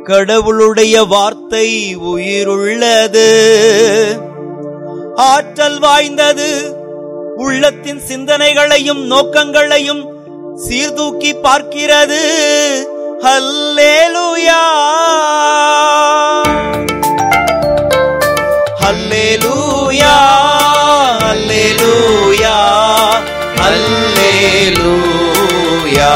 கடவுளுடைய வார்த்தை உயிருள்ளது ஆற்றல் வாய்ந்தது உள்ளத்தின் சிந்தனைகளையும் நோக்கங்களையும் சீர்தூக்கி பார்க்கிறது ஹல்லேலூயா ஹல்லேலூயா ஹல்லேலூயா ஹல்லேலூயா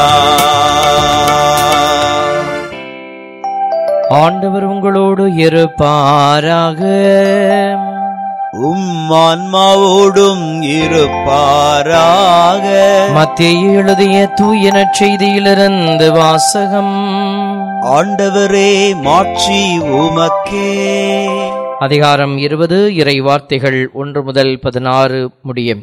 ஆண்டவர் உங்களோடு இருப்பாராக உம் ஆன்மாவோடும் இருப்பாராக மத்திய எழுதிய தூய நற்செய்தியிலிருந்து வாசகம் ஆண்டவரே மாட்சி உமக்கே அதிகாரம் இருபது இறை வார்த்தைகள் ஒன்று முதல் பதினாறு முடியும்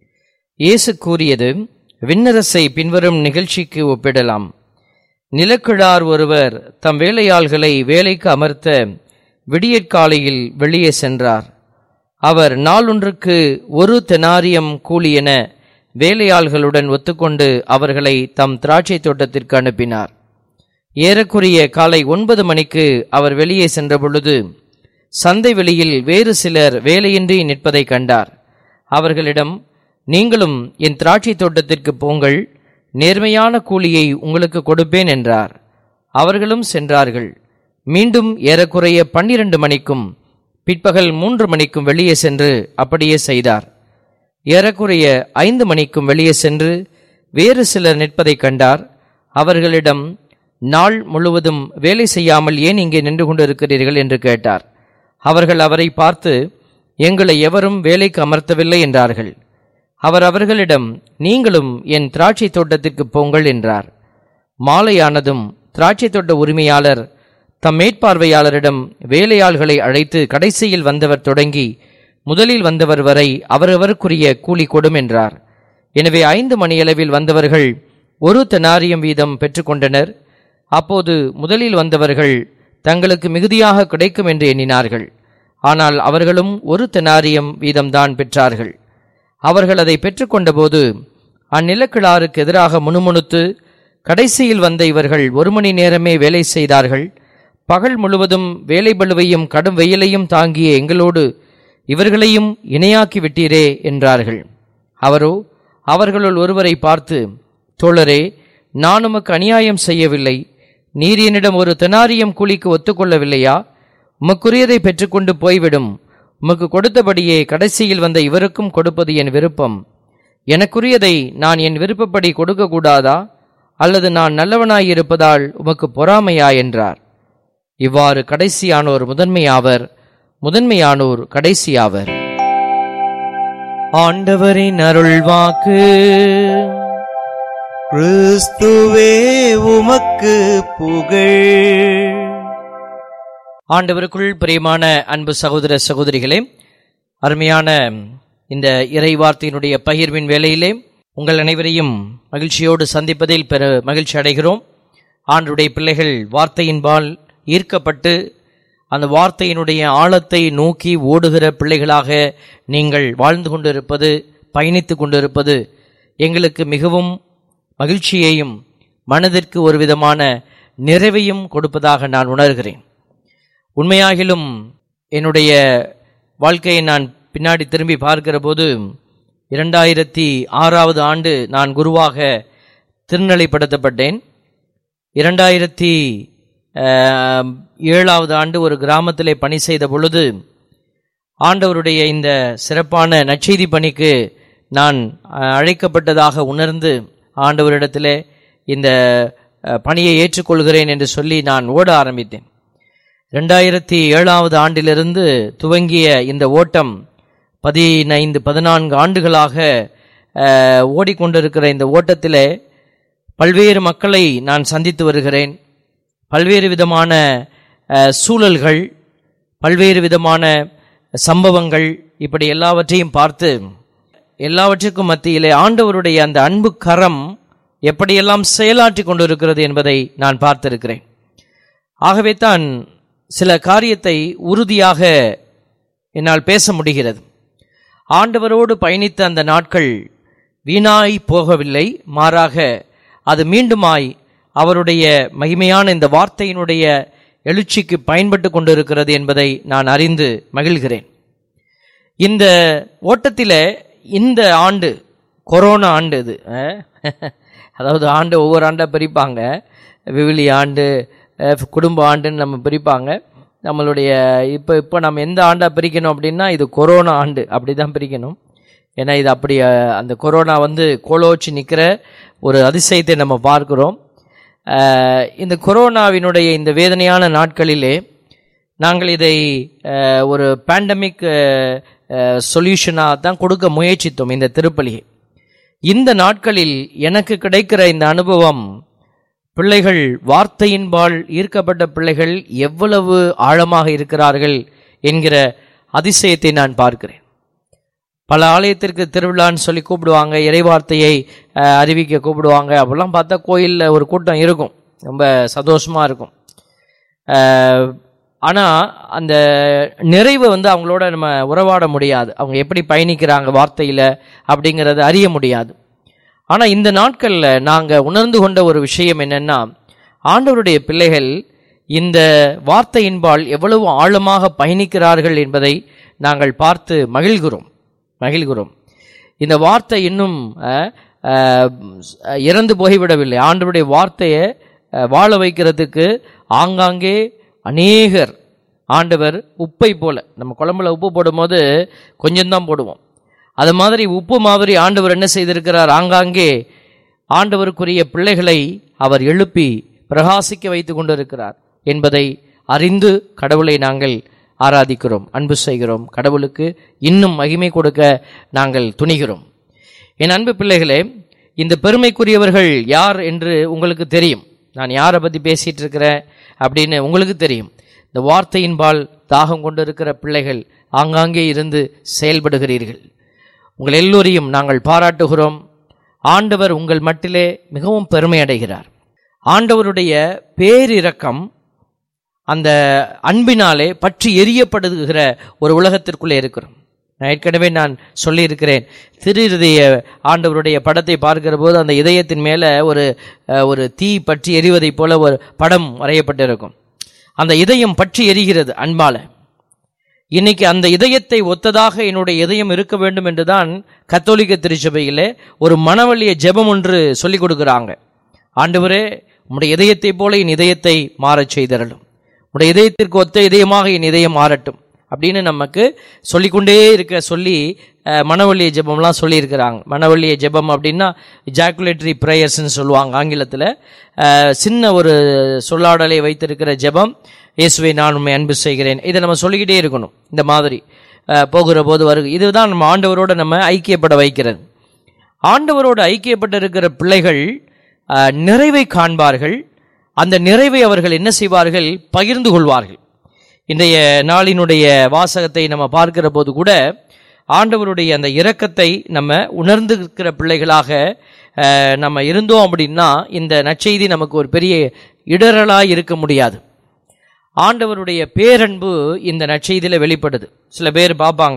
இயேசு கூறியது விண்ணரசை பின்வரும் நிகழ்ச்சிக்கு ஒப்பிடலாம் நிலக்கிழார் ஒருவர் தம் வேலையாள்களை வேலைக்கு அமர்த்த விடியற்காலையில் வெளியே சென்றார் அவர் நாளொன்றுக்கு ஒரு தெனாரியம் கூலி என வேலையாள்களுடன் ஒத்துக்கொண்டு அவர்களை தம் திராட்சை தோட்டத்திற்கு அனுப்பினார் ஏறக்குறைய காலை ஒன்பது மணிக்கு அவர் வெளியே சென்ற பொழுது சந்தை வெளியில் வேறு சிலர் வேலையின்றி நிற்பதை கண்டார் அவர்களிடம் நீங்களும் என் திராட்சை தோட்டத்திற்கு போங்கள் நேர்மையான கூலியை உங்களுக்கு கொடுப்பேன் என்றார் அவர்களும் சென்றார்கள் மீண்டும் ஏறக்குறைய பன்னிரண்டு மணிக்கும் பிற்பகல் மூன்று மணிக்கும் வெளியே சென்று அப்படியே செய்தார் ஏறக்குறைய ஐந்து மணிக்கும் வெளியே சென்று வேறு சிலர் நிற்பதைக் கண்டார் அவர்களிடம் நாள் முழுவதும் வேலை செய்யாமல் ஏன் இங்கே நின்று கொண்டிருக்கிறீர்கள் என்று கேட்டார் அவர்கள் அவரை பார்த்து எங்களை எவரும் வேலைக்கு அமர்த்தவில்லை என்றார்கள் அவர் அவர்களிடம் நீங்களும் என் திராட்சை தோட்டத்திற்கு போங்கள் என்றார் மாலையானதும் திராட்சை தோட்ட உரிமையாளர் தம் மேற்பார்வையாளரிடம் வேலையாள்களை அழைத்து கடைசியில் வந்தவர் தொடங்கி முதலில் வந்தவர் வரை அவரவருக்குரிய கூலி கொடும் என்றார் எனவே ஐந்து மணியளவில் வந்தவர்கள் ஒரு தெனாரியம் வீதம் பெற்றுக்கொண்டனர் அப்போது முதலில் வந்தவர்கள் தங்களுக்கு மிகுதியாக கிடைக்கும் என்று எண்ணினார்கள் ஆனால் அவர்களும் ஒரு தெனாரியம் வீதம்தான் பெற்றார்கள் அவர்கள் அதை பெற்றுக்கொண்டபோது அந்நிலக்கிழாருக்கு எதிராக முணுமுணுத்து கடைசியில் வந்த இவர்கள் ஒரு மணி நேரமே வேலை செய்தார்கள் பகல் முழுவதும் வேலை பளுவையும் கடும் வெயிலையும் தாங்கிய எங்களோடு இவர்களையும் இணையாக்கி விட்டீரே என்றார்கள் அவரோ அவர்களுள் ஒருவரை பார்த்து தோழரே நான் உமக்கு அநியாயம் செய்யவில்லை நீர் என்னிடம் ஒரு தெனாரியம் கூலிக்கு ஒத்துக்கொள்ளவில்லையா உமக்குரியதை பெற்றுக்கொண்டு போய்விடும் உமக்கு கொடுத்தபடியே கடைசியில் வந்த இவருக்கும் கொடுப்பது என் விருப்பம் எனக்குரியதை நான் என் விருப்பப்படி கொடுக்க கூடாதா அல்லது நான் நல்லவனாயிருப்பதால் உமக்கு பொறாமையா என்றார் இவ்வாறு கடைசியானோர் முதன்மையாவர் முதன்மையானோர் கடைசியாவர் ஆண்டவரின் அருள்வாக்கு கிறிஸ்துவே உமக்கு புகழ் ஆண்டவருக்குள் பிரியமான அன்பு சகோதர சகோதரிகளே அருமையான இந்த இறை வார்த்தையினுடைய பகிர்வின் வேளையிலே உங்கள் அனைவரையும் மகிழ்ச்சியோடு சந்திப்பதில் பெற மகிழ்ச்சி அடைகிறோம் ஆண்டுடைய பிள்ளைகள் வார்த்தையின்பால் ஈர்க்கப்பட்டு அந்த வார்த்தையினுடைய ஆழத்தை நோக்கி ஓடுகிற பிள்ளைகளாக நீங்கள் வாழ்ந்து கொண்டிருப்பது பயணித்து கொண்டிருப்பது எங்களுக்கு மிகவும் மகிழ்ச்சியையும் மனதிற்கு ஒரு விதமான நிறைவையும் கொடுப்பதாக நான் உணர்கிறேன் உண்மையாகிலும் என்னுடைய வாழ்க்கையை நான் பின்னாடி திரும்பி பார்க்கிற போது இரண்டாயிரத்தி ஆறாவது ஆண்டு நான் குருவாக திருநிலைப்படுத்தப்பட்டேன் இரண்டாயிரத்தி ஆஹ், ஏழாவது ஆண்டு ஒரு கிராமத்திலே பணி செய்த பொழுது ஆண்டவருடைய இந்த சிறப்பான நற்செய்தி பணிக்கு நான் அஹ், அழைக்கப்பட்டதாக உணர்ந்து ஆண்டவரிடத்திலே இந்த அஹ், பணியை ஏற்றுக்கொள்கிறேன் என்று சொல்லி நான் ஓட ஆரம்பித்தேன் ரெண்டாயிரத்தி ஏழாவது ஆண்டிலிருந்து துவங்கிய இந்த ஓட்டம் பதினைந்து பதினான்கு ஆண்டுகளாக அஹ், ஓடிக்கொண்டிருக்கிற இந்த ஓட்டத்திலே பல்வேறு மக்களை நான் சந்தித்து வருகிறேன் பல்வேறு விதமான அஹ், சூழல்கள் பல்வேறு விதமான சம்பவங்கள் இப்படி எல்லாவற்றையும் பார்த்து எல்லாவற்றிற்கும் மத்தியிலே ஆண்டவருடைய அந்த அன்பு கரம் எப்படியெல்லாம் செயலாற்றி கொண்டிருக்கிறது என்பதை நான் பார்த்திருக்கிறேன் ஆகவே தான் சில காரியத்தை உறுதியாக என்னால் பேச முடிகிறது ஆண்டவரோடு பயணித்த அந்த நாட்கள் வீணாய் போகவில்லை மாறாக அது மீண்டுமாய் அவருடைய மகிமையான இந்த வார்த்தையினுடைய எழுச்சிக்கு பயன்பட்டு கொண்டிருக்கிறது என்பதை நான் அறிந்து மகிழ்கிறேன் இந்த ஓட்டத்தில் இந்த ஆண்டு கொரோனா ஆண்டு இது அஹ், அதாவது ஆண்டு ஒவ்வொரு ஆண்டாக பிரிப்பாங்க விவிலி ஆண்டு அஹ், குடும்ப ஆண்டுன்னு நம்ம பிரிப்பாங்க நம்மளுடைய இப்போ இப்போ நம்ம எந்த ஆண்டாக பிரிக்கணும் அப்படின்னா இது கொரோனா ஆண்டு அப்படி தான் பிரிக்கணும் ஏன்னா இது அப்படி அஹ், அந்த கொரோனா வந்து கோலோச்சி நிற்கிற ஒரு அதிசயத்தை நம்ம பார்க்கிறோம் அஹ், இந்த கொரோனாவினுடைய இந்த வேதனையான நாட்களிலே நாங்கள் இதை அஹ், ஒரு பேண்டமிக் சொல்யூஷனாக தான் கொடுக்க முயற்சித்தோம் இந்த திருப்பலியை இந்த நாட்களில் எனக்கு கிடைக்கிற இந்த அனுபவம் பிள்ளைகள் வார்த்தையின்பால் ஈர்க்கப்பட்ட பிள்ளைகள் எவ்வளவு ஆழமாக இருக்கிறார்கள் என்கிற அதிசயத்தை நான் பார்க்கிறேன் பல ஆலயத்திற்கு திருவிழான்னு சொல்லி கூப்பிடுவாங்க இறைவார்த்தையை அஹ், அறிவிக்க கூப்பிடுவாங்க அப்போல்லாம் பார்த்தா கோயிலில் ஒரு கூட்டம் இருக்கும் ரொம்ப சந்தோஷமாக இருக்கும் அஹ், ஆனா அந்த நிறைவை வந்து அவங்களோட நம்ம உறவாட முடியாது அவங்க எப்படி பயணிக்கிறாங்க வார்த்தையில அப்படிங்கறத அறிய முடியாது ஆனா இந்த நாட்கள்ல நாங்க உணர்ந்து கொண்ட ஒரு விஷயம் என்னன்னா ஆண்டவருடைய பிள்ளைகள் இந்த வார்த்தையின்பால் எவ்வளவு ஆழமாக பயணிக்கிறார்கள் என்பதை நாங்கள் பார்த்து மகிழ்கிறோம் மகிழ்கிறோம் இந்த வார்த்தை இன்னும் அஹ், அஹ், இறந்து போய்விடவில்லை ஆண்டவருடைய வார்த்தையை அஹ், வாழ வைக்கிறதுக்கு ஆங்காங்கே அநேகர் ஆண்டவர் உப்பை போல நம்ம குழம்புல உப்பு போடும்போது கொஞ்சம்தான் போடுவோம் அது மாதிரி உப்பு மாதிரி ஆண்டவர் என்ன செய்திருக்கிறார் ஆங்காங்கே ஆண்டவருக்குரிய பிள்ளைகளை அவர் எழுப்பி பிரகாசிக்க வைத்து கொண்டிருக்கிறார் என்பதை அறிந்து கடவுளை நாங்கள் ஆராதிக்கிறோம் அன்பு செய்கிறோம் கடவுளுக்கு இன்னும் மகிமை கொடுக்க நாங்கள் துணிகிறோம் என் அன்பு பிள்ளைகளே இந்த பெருமைக்குரியவர்கள் யார் என்று உங்களுக்கு தெரியும் நான் யாரை பற்றி பேசிட்டு இருக்கிறேன் அப்படின்னு உங்களுக்கு தெரியும் இந்த வார்த்தையின்பால் தாகம் கொண்டிருக்கிற பிள்ளைகள் ஆங்காங்கே இருந்து செயல்படுகிறீர்கள் உங்கள் எல்லோரையும் நாங்கள் பாராட்டுகிறோம் ஆண்டவர் உங்கள் மட்டிலே மிகவும் பெருமை அடைகிறார் ஆண்டவருடைய பேரிரக்கம் அந்த அன்பினாலே பற்றி எரியப்படுகிற ஒரு உலகத்திற்குள்ளே இருக்கிறோம் நான் ஏற்கனவே நான் சொல்லியிருக்கிறேன் திரு இதய ஆண்டவருடைய படத்தை பார்க்கிற போது அந்த இதயத்தின் மேலே ஒரு அஹ், ஒரு தீ பற்றி எரிவதைப் போல ஒரு படம் வரையப்பட்டிருக்கும் அந்த இதயம் பற்றி எரிகிறது அன்பால இன்னைக்கு அந்த இதயத்தை ஒத்ததாக என்னுடைய இதயம் இருக்க வேண்டும் என்றுதான் கத்தோலிக்க திருச்சபையிலே ஒரு மனவழிய ஜெபம் ஒன்று சொல்லிக் கொடுக்கிறாங்க ஆண்டவரே உம்முடைய இதயத்தைப் போல என் இதயத்தை மாறச் செய்தரலும் உடைய இதயத்திற்கு ஒத்த இதயமாக என் இதயம் மாறட்டும் அப்படின்னு நமக்கு சொல்லிக்கொண்டே இருக்க சொல்லி அஹ், மனவழிய ஜெபம்லாம் சொல்லியிருக்கிறாங்க மனவழிய ஜெபம் அப்படின்னா ஜாக்குலேட்டரி ப்ரேயர்ஸ்னு சொல்லுவாங்க ஆங்கிலத்தில் சின்ன ஒரு சொல்லாடலை வைத்திருக்கிற ஜெபம் இயேசுவை நான் உண்மை அன்பு செய்கிறேன் இதை நம்ம சொல்லிக்கிட்டே இருக்கணும் இந்த மாதிரி அஹ், போகிற போது வருக இதுதான் நம்ம ஆண்டவரோட நம்ம ஐக்கியப்பட வைக்கிறது ஆண்டவரோடு ஐக்கியப்பட்டிருக்கிற பிள்ளைகள் அஹ், நிறைவை காண்பார்கள் அந்த நிறைவை அவர்கள் என்ன செய்வார்கள் பகிர்ந்து கொள்வார்கள் இன்றைய நாளினுடைய வாசகத்தை நம்ம பார்க்கிற போது கூட ஆண்டவருடைய அந்த இரக்கத்தை நம்ம உணர்ந்து இருக்கிற பிள்ளைகளாக அஹ், நம்ம இருந்தோம் அப்படின்னா இந்த நற்செய்தி நமக்கு ஒரு பெரிய இடரலாக இருக்க முடியாது ஆண்டவருடைய பேரன்பு இந்த நற்செய்தியில் வெளிப்படுது சில பேர் பார்ப்பாங்க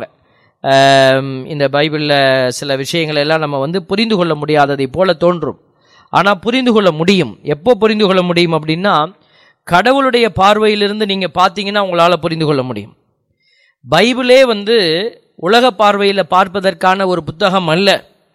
ஆம், இந்த பைபிளில் சில விஷயங்கள் எல்லாம் நம்ம வந்து புரிந்து கொள்ள முடியாததை போல தோன்றும் ஆனால் புரிந்து கொள்ள முடியும் எப்போ புரிந்து கொள்ள முடியும் அப்படின்னா கடவுளுடைய பார்வையிலிருந்து நீங்கள் பார்த்தீங்கன்னா உங்களால் புரிந்து கொள்ள முடியும் பைபிளே வந்து உலக பார்வையில் பார்ப்பதற்கான ஒரு புத்தகம் அல்ல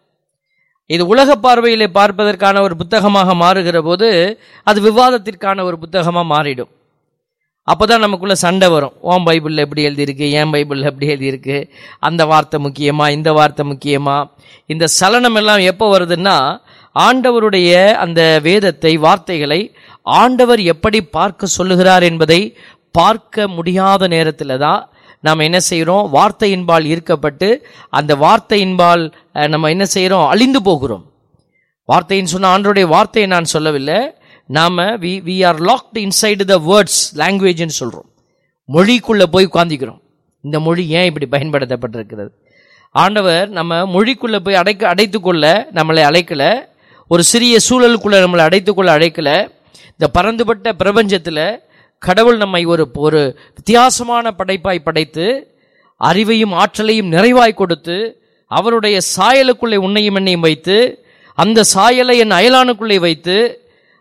இது உலக பார்வையிலே பார்ப்பதற்கான ஒரு புத்தகமாக மாறுகிற போது அது விவாதத்திற்கான ஒரு புத்தகமாக மாறிடும் அப்பதான் நமக்குள்ள சண்டை வரும் ஓம் பைபிளில் எப்படி எழுதியிருக்கு ஏன் பைபிளில் எப்படி எழுதியிருக்கு அந்த வார்த்தை முக்கியமா இந்த வார்த்தை முக்கியமா இந்த சலனம் எல்லாம் எப்போ வருதுன்னா ஆண்டவருடைய அந்த வேதத்தை வார்த்தைகளை ஆண்டவர் எப்படி பார்க்க சொல்லுகிறார் என்பதை பார்க்க முடியாத நேரத்தில் தான் நாம் என்ன செய்கிறோம் வார்த்தையின்பால் ஈர்க்கப்பட்டு அந்த வார்த்தையின்பால் அஹ், நம்ம என்ன செய்கிறோம் அழிந்து போகிறோம் வார்த்தைன்னு சொன்ன ஆண்டருடைய வார்த்தையை நான் சொல்லவில்லை நாம we we are locked inside the words லாங்குவேஜ்னு சொல்கிறோம் மொழிக்குள்ளே போய் உட்காந்துக்கிறோம் இந்த மொழி ஏன் இப்படி பயன்படுத்தப்பட்டிருக்கிறது ஆண்டவர் நம்ம மொழிக்குள்ளே போய் அடைக்க அடைத்துக்கொள்ள நம்மளை அழைக்கல ஒரு சிறிய சூழலுக்குள்ள நம்மளை அடைத்துக்கொள்ள அழைக்கல இந்த பறந்துபட்ட பிரபஞ்சத்தில் கடவுள் நம்மை ஒரு ஒரு வித்தியாசமான படைப்பாய் படைத்து அறிவையும் ஆற்றலையும் நிறைவாய் கொடுத்து அவருடைய சாயலுக்குள்ளே உன்னையும் என்னையும் வைத்து அந்த சாயலை என் அயலானுக்குள்ளே வைத்து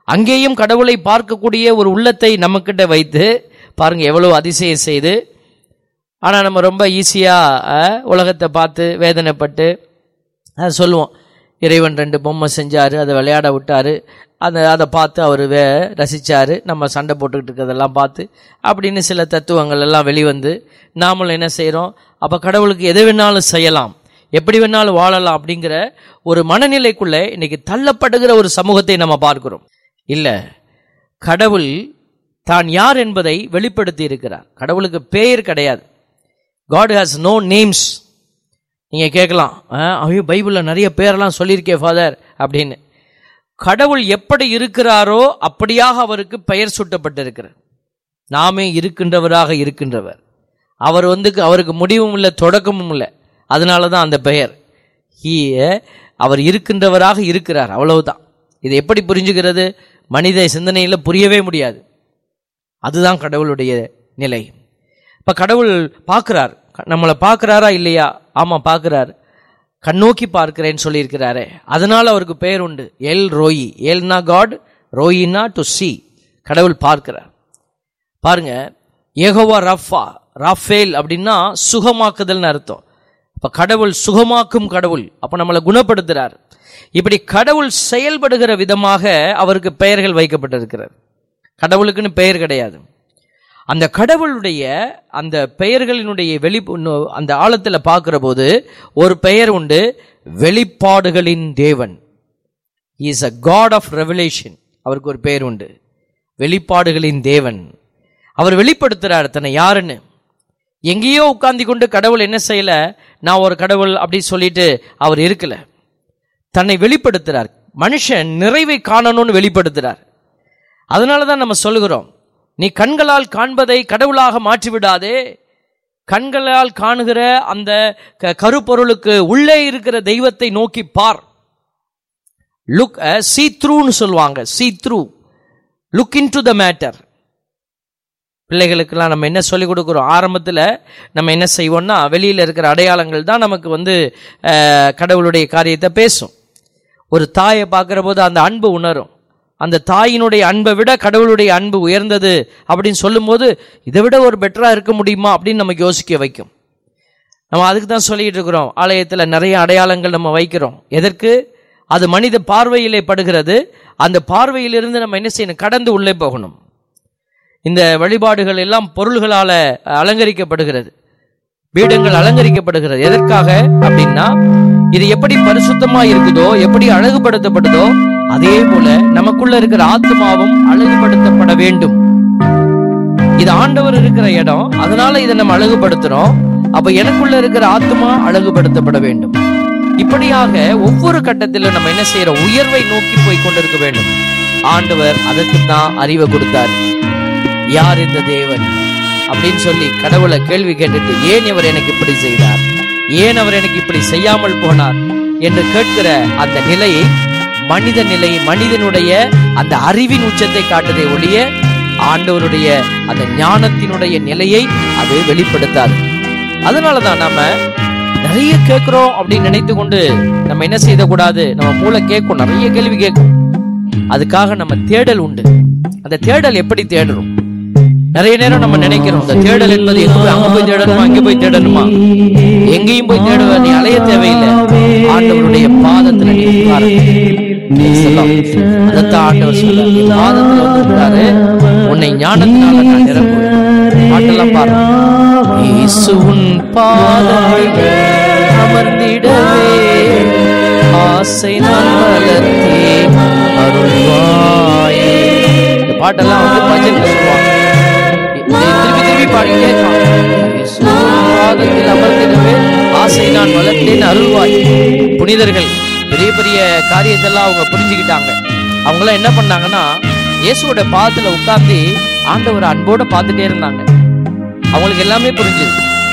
அங்கேயும் கடவுளை பார்க்கக்கூடிய ஒரு உள்ளத்தை நம்மக்கிட்ட வைத்து பாருங்க எவ்வளவு அதிசயம் செய்து ஆனால் நம்ம ரொம்ப ஈஸியாக உலகத்தை பார்த்து வேதனைப்பட்டு அதை சொல்லுவோம் இறைவன் ரெண்டு பொம்மை செஞ்சார் அதை விளையாட விட்டார் அதை அதை பார்த்து அவர் வே ரசித்தார் நம்ம சண்டை போட்டுக்கிட்டு இருக்கிறதெல்லாம் பார்த்து அப்படின்னு சில தத்துவங்கள் எல்லாம் வெளிவந்து நாமளும் என்ன செய்கிறோம் அப்போ கடவுளுக்கு எது வேணாலும் செய்யலாம் எப்படி வேணாலும் வாழலாம் அப்படிங்கிற ஒரு மனநிலைக்குள்ளே இன்னைக்கு தள்ளப்படுகிற ஒரு சமூகத்தை நம்ம பார்க்கிறோம் இல்லை கடவுள் தான் யார் என்பதை வெளிப்படுத்தி இருக்கிறார் கடவுளுக்கு பெயர் கிடையாது காட் ஹாஸ் நோ நேம்ஸ் நீங்கள் கேட்கலாம் "ஆ, ஐயோ பைபிளில் நிறைய பேரெல்லாம் சொல்லியிருக்கே ஃபாதர் அப்படின்னு கடவுள் எப்படி இருக்கிறாரோ அப்படியாக அவருக்கு பெயர் சூட்டப்பட்டிருக்கிறார் நாமே இருக்கின்றவராக இருக்கின்றவர் அவர் வந்து அவருக்கு முடிவும் இல்லை தொடக்கமும் இல்லை அதனால தான் அந்த பெயர் ஹீ அவர் இருக்கின்றவராக இருக்கிறார் அவ்வளவுதான் இதை எப்படி புரிஞ்சுக்கிறது மனித சிந்தனையில் புரியவே முடியாது அதுதான் கடவுளுடைய நிலை இப்போ கடவுள் பார்க்குறார் நம்மளை பார்க்குறாரா இல்லையா ஆமாம் பார்க்குறார் கண்ணோக்கி பார்க்கிறேன்னு சொல்லியிருக்கிறாரே அதனால் அவருக்கு பெயர் உண்டு எல் ரோயி எல்னா காட் ரோயினா டு சி கடவுள் பார்க்கிறார் பாருங்க ஏகோவா ரஃபா ராஃபேல் அப்படின்னா சுகமாக்குதல்னு அர்த்தம் அப்ப கடவுள் சுகமாக்கும் கடவுள் அப்ப நம்மளை குணப்படுத்துறார் இப்படி கடவுள் செயல்படுகிற விதமாக அவருக்கு பெயர்கள் வைக்கப்பட்டிருக்கிறது கடவுளுக்குன்னு பெயர் கிடையாது அந்த கடவுளுடைய அந்த பெயர்களினுடைய வெளி அந்த ஆழத்தில் பார்க்கிற போது ஒரு பெயர் உண்டு வெளிப்பாடுகளின் தேவன் is a God of revelation அவருக்கு ஒரு பெயர் உண்டு வெளிப்பாடுகளின் தேவன் அவர் வெளிப்படுத்துறார் தன்னை யாருன்னு எங்கேயோ உட்கார்ந்து கொண்டு கடவுள் என்ன செய்யல நான் ஒரு கடவுள் அப்படி சொல்லிட்டு அவர் இருக்கல தன்னை வெளிப்படுத்துறார் மனுஷன் நிறைவை காணணும்னு வெளிப்படுத்துறார் அதனால தான் நம்ம சொல்லுகிறோம் நீ கண்களால் காண்பதை கடவுளாக மாற்றிவிடாதே கண்களால் காணுகிற அந்த க- கருப்பொருளுக்கு உள்ளே இருக்கிற தெய்வத்தை நோக்கி பார் லுக் சி த்ரூன்னு சொல்லுவாங்க see through look into the matter பிள்ளைகளுக்கெல்லாம் நம்ம என்ன சொல்லிக் கொடுக்குறோம் ஆரம்பத்தில் நம்ம என்ன செய்வோம்னா வெளியில் இருக்கிற அடையாளங்கள் தான் நமக்கு வந்து அஹ், கடவுளுடைய காரியத்தை பேசும் ஒரு தாயை பார்க்குற போது அந்த அன்பு உணரும் அந்த தாயினுடைய அன்பை விட கடவுளுடைய அன்பு உயர்ந்தது அப்படின்னு சொல்லும்போது இதை விட ஒரு பெட்டராக இருக்க முடியுமா அப்படின்னு நமக்கு யோசிக்க வைக்கும் நம்ம அதுக்கு தான் சொல்லிட்டு இருக்கிறோம் ஆலயத்தில் நிறைய அடையாளங்கள் நம்ம வைக்கிறோம் எதற்கு அது மனித பார்வையிலே படுகிறது அந்த பார்வையிலிருந்து நம்ம என்ன செய்யணும் கடந்து உள்ளே போகணும் இந்த வழிபாடுகள் எல்லாம் பொருள்களால அலங்கரிக்கப்படுகிறது பீடங்கள் அலங்கரிக்கப்படுகிறது எதற்காக அப்படின்னா இது எப்படி பரிசுத்தமா இருக்குதோ எப்படி அழகுபடுத்தப்படுதோ அதே போல நமக்குள்ள இருக்கிற ஆத்மாவும் அழகுபடுத்தப்பட வேண்டும் இது ஆண்டவர் இருக்கிற இடம் அதனால இதை நம்ம அழகுபடுத்துறோம் அப்ப எனக்குள்ள இருக்கிற ஆத்மா அழகுபடுத்தப்பட வேண்டும் இப்படியாக ஒவ்வொரு கட்டத்திலும் நம்ம என்ன செய்யறோம் உயர்வை நோக்கி போய் கொண்டிருக்க வேண்டும் ஆண்டவர் அதற்கு தான் அறிவை கொடுத்தார் யார் இந்த தேவன் அப்படின்னு சொல்லி கடவுளை கேள்வி கேட்டுட்டு ஏன் இவர் எனக்கு இப்படி செய்தார் ஏன் அவர் எனக்கு இப்படி செய்யாமல் போனார் என்று கேட்கிற அந்த நிலையை மனித நிலை மனிதனுடைய அந்த அறிவின் உச்சத்தை காட்டுதே ஒழிய ஆண்டவருடைய அந்த ஞானத்தினுடைய நிலையை அது வெளிப்படுத்தாது அதனாலதான் நாம நிறைய கேட்கிறோம் அப்படின்னு நினைத்து கொண்டு நம்ம என்ன செய்யக்கூடாது நம்ம மூளை கேட்கும் நிறைய கேள்வி கேட்கும் அதுக்காக நம்ம தேடல் உண்டு அந்த தேடல் எப்படி தேடுறோம் நிறைய நேரம் நம்ம நினைக்கிறோம் இந்த தேடல் என்பது எங்க போய் அங்க போய் தேடணுமா இங்க போய் தேடணுமா எங்கேயும் போய் தேடுவ நீ அலைய தேவையில்லை ஆண்டவருடைய பாதத்துல நீ உட்காரு. சொல்லலாம். அதைத்தான் ஆண்டவர் சொல்றார். நீ பாதத்துல வந்து உட்காரு. உன்னை ஞானத்தினால நான் நிரப்புவேன் பாட்டெல்லாம் பாரு இயேசுவின் பாதத்தில் அமர்ந்திடவே ஆசை நான் வளர்த்தேன் அருள்வாயே இந்த பாட்டெல்லாம் வந்து பஜன் சொல்லுவாங்க இதை திருப்பி திருப்பி பாடிக்கிட்டே இருப்பாங்க. இயேசுவின் பாதத்தில் அமர்ந்திடவே ஆசை நான் வளர்த்தேன் அருள்வாய் புனிதர்கள் பெரிய பெரிய காரியத்தெல்லாம் அவங்க புரிஞ்சுக்கிட்டாங்க அவங்களாம் என்ன பண்ணாங்கன்னா இயேசுவோட பாதத்துல உட்கார்ந்து ஆண்டவர் அன்போட பார்த்துட்டே இருந்தாங்க அவங்களுக்கு எல்லாமே புரிஞ்சுது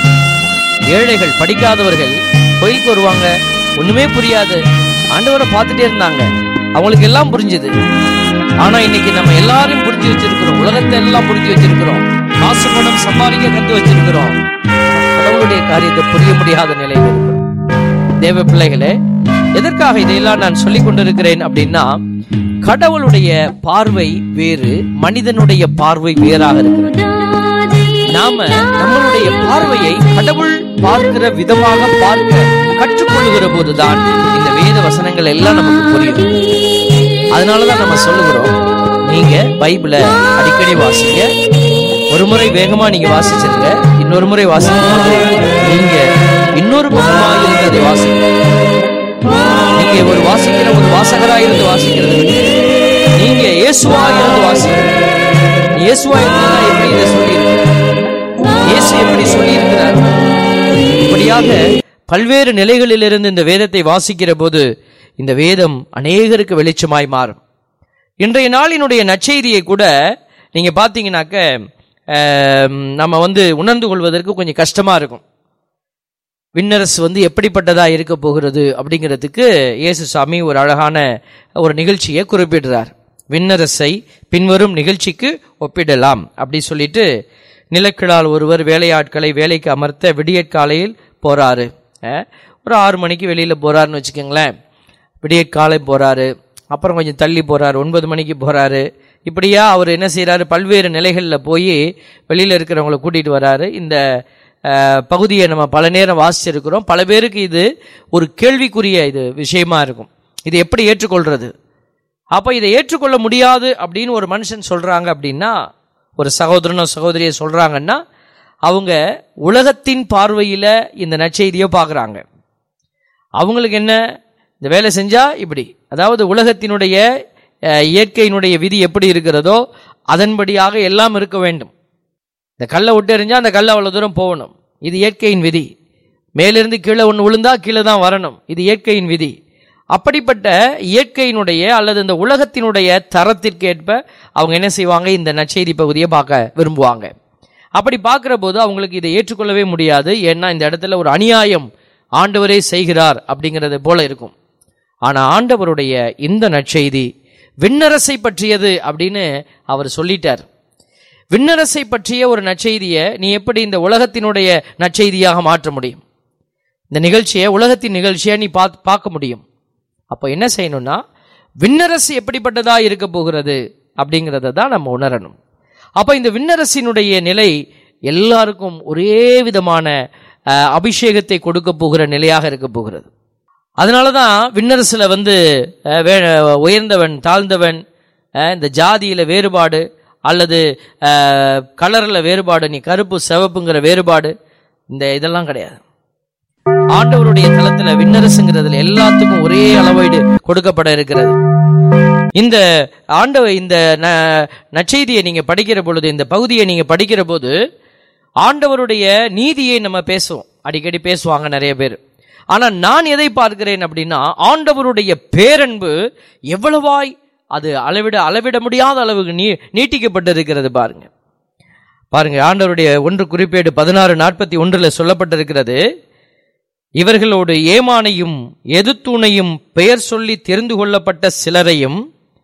ஏழைகள் படிக்காதவர்கள் கோயிலுக்கு வருவாங்க ஒண்ணுமே புரியாது ஆண்டவரை பார்த்துட்டே இருந்தாங்க அவங்களுக்கு எல்லாம் புரிஞ்சுது ஆனா இன்னைக்கு நம்ம எல்லாரும் புரிஞ்சு வச்சிருக்கிறோம் உலகத்தை எல்லாம் புரிஞ்சு வச்சிருக்கிறோம் காசு பணம் சம்பாதிக்க கத்து வச்சிருக்கிறோம் கடவுளுடைய காரியத்தை புரிய முடியாத நிலையில் இருக்கிறோம் தேவ பிள்ளைகளே எதற்காக இதையெல்லாம் நான் சொல்லிக் கொண்டிருக்கிறேன் அப்படின்னா கடவுளுடைய பார்வை வேறு மனிதனுடைய பார்வை வேறாக இருக்கிறது நாம நம்மளுடைய பார்வையை கடவுள் பார்க்கிற விதமாக பார்க்க கற்றுக்கொள்ளுகிற போதுதான் இந்த வேத வசனங்கள் எல்லாம் நமக்கு புரியும் அதனாலதான் நம்ம சொல்லுகிறோம் நீங்க பைபிளை அடிக்கடி வாசிங்க ஒரு முறை வேகமா நீங்க வாசிச்சிருங்க இன்னொரு முறை வாசிக்கும் நீங்க இன்னொரு பக்கமா இருந்து அதை வாசிங்க நீங்க ஒரு வாசிக்கிற ஒரு வாசகரா இருந்து வாசிக்கிறது விட, நீங்க இயேசுவா இருந்து வாசிக்கிறது இயேசுவா இருந்தா எப்படி இதை சொல்லியிருக்கிறார் இயேசு எப்படி சொல்லியிருக்கிறார் இப்படியாக பல்வேறு நிலைகளிலிருந்து இந்த வேதத்தை வாசிக்கிற போது இந்த வேதம் அநேகருக்கு வெளிச்சமாய் மாறும் இன்றைய நாளினுடைய நற்செய்தியை கூட நீங்க பார்த்தீங்கன்னாக்க ஆம், நம்ம வந்து உணர்ந்து கொள்வதற்கு கொஞ்சம் கஷ்டமா இருக்கும் விண்ணரசு வந்து எப்படிப்பட்டதா இருக்க போகிறது அப்படிங்கிறதுக்கு இயேசு சாமி ஒரு அழகான ஒரு நிகழ்ச்சியை குறிப்பிடுறார் விண்ணரசை பின்வரும் நிகழ்ச்சிக்கு ஒப்பிடலாம் அப்படி சொல்லிட்டு நிலக்கிழால் ஒருவர் வேலையாட்களை வேலைக்கு அமர்த்த விடியற்காலையில் போறாரு அஹ், ஒரு ஆறு மணிக்கு வெளியில போறாருன்னு வச்சுக்கோங்களேன் விடியற்காலை போறாரு அப்புறம் கொஞ்சம் தள்ளி போறாரு ஒன்பது மணிக்கு போறாரு இப்படியா அவர் என்ன செய்றாரு பல்வேறு நிலைகளில் போய் வெளியில இருக்கிறவங்களை கூட்டிட்டு வராரு இந்த அஹ், பகுதியை நம்ம பல நேரம் வாசிச்சிருக்கிறோம் பல பேருக்கு இது ஒரு கேள்விக்குரிய இது விஷயமா இருக்கும் இது எப்படி ஏற்றுக்கொள்றது அப்ப இதை ஏற்றுக்கொள்ள முடியாது அப்படின்னு ஒரு மனுஷன் சொல்றாங்க அப்படின்னா ஒரு சகோதரனோ சகோதரியை சொல்றாங்கன்னா அவங்க உலகத்தின் பார்வையில இந்த நற்செய்தியை பார்க்கறாங்க அவங்களுக்கு என்ன இந்த வேலை செஞ்சா இப்படி அதாவது உலகத்தினுடைய அஹ், இயற்கையினுடைய விதி எப்படி இருக்கிறதோ அதன்படியாக எல்லாம் இருக்க வேண்டும் இந்த கல்லை விட்டு எறிஞ்சா அந்த கல் அவ்வளவு தூரம் போகணும் இது இயற்கையின் விதி மேலிருந்து கீழே ஒன்று விழுந்தா கீழே தான் வரணும் இது இயற்கையின் விதி அப்படிப்பட்ட இயற்கையினுடைய அல்லது இந்த உலகத்தினுடைய தரத்திற்கேற்ப அவங்க என்ன செய்வாங்க இந்த நற்செய்தி பகுதியை பார்க்க விரும்புவாங்க அப்படி பார்க்கிற போது அவங்களுக்கு இதை ஏற்றுக்கொள்ளவே முடியாது ஏன்னா இந்த இடத்துல ஒரு அநியாயம் ஆண்டவரே செய்கிறார் அப்படிங்கிறது போல இருக்கும் ஆனா ஆண்டவருடைய இந்த நற்செய்தி விண்ணரசை பற்றியது அப்படின்னு அவர் சொல்லிட்டார் விண்ணரசை பற்றிய ஒரு நற்செய்தியை நீ எப்படி இந்த உலகத்தினுடைய நற்செய்தியாக மாற்ற முடியும் இந்த நிகழ்ச்சியை உலகத்தின் நிகழ்ச்சியை நீ பார்த்து பார்க்க முடியும் அப்போ என்ன செய்யணும்னா விண்ணரசு எப்படிப்பட்டதா இருக்க போகிறது அப்படிங்கிறத தான் நம்ம உணரணும் அப்போ இந்த விண்ணரசினுடைய நிலை எல்லாருக்கும் ஒரே விதமான அஹ், அபிஷேகத்தை கொடுக்க போகிற நிலையாக இருக்க போகிறது அதனால தான் விண்ணரசில் வந்து அஹ், வே- உயர்ந்தவன் தாழ்ந்தவன் அஹ், இந்த ஜாதியில வேறுபாடு அல்லது கலர்ல வேறுபாடு நீ கருப்பு சிவப்புங்கிற வேறுபாடு இந்த இதெல்லாம் கிடையாது ஆண்டவருடைய தளத்துல விண்ணரசுங்கிறதுல எல்லாத்துக்கும் ஒரே அளவீடு கொடுக்கப்பட இருக்கிறது இந்த ஆண்டவ இந்த ந- நற்செய்தியை நீங்க படிக்கிற பொழுது இந்த பகுதியை நீங்க படிக்கிற போது ஆண்டவருடைய நீதியை நம்ம பேசுவோம் அடிக்கடி பேசுவாங்க நிறைய பேர் ஆனா நான் எதை பார்க்கிறேன் அப்படின்னா ஆண்டவருடைய பேரன்பு எவ்வளவாய் அது அளவிட அளவிட முடியாத அளவுக்கு நீ நீட்டிக்கப்பட்டிருக்கிறது பாருங்க பாருங்க ஆண்டவருடைய ஒன்று குறிப்பேடு பதினாறு நாற்பத்தி ஒன்றுல சொல்லப்பட்டிருக்கிறது இவர்களோடு ஏமானையும் எதுத்தூணையும் பெயர் சொல்லி தெரிந்து கொள்ளப்பட்ட சிலரையும்